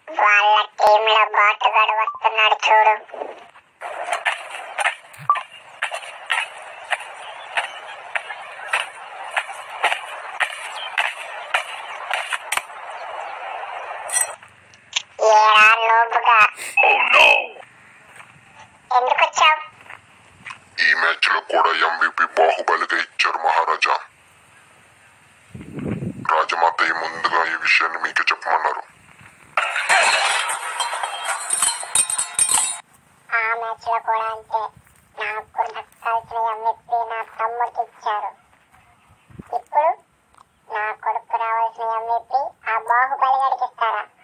వాళ్ళ టీంలో బాటుగాడు వస్తున్నాడు చూడు ఏరా నోబుగా ఎందుకు వచ్చావు ఈ మ్యాచ్ లో కూడా ఎంవిపి బాహుబలిగా ఇచ్చారు మహారాజా రాజమాత ఈ ముందుగా ఈ విషయాన్ని మీకు చెప్పమన్నారు ఆ మ్యాచ్ లో కూడా అంతే నాకు దక్కాల్సిన ఎంవిపి నా తమ్ముడికి ఇచ్చారు ఇప్పుడు నా కొడుకు రావాల్సిన ఎంవిపి ఆ బాహుబలి గడికి ఇస్తారా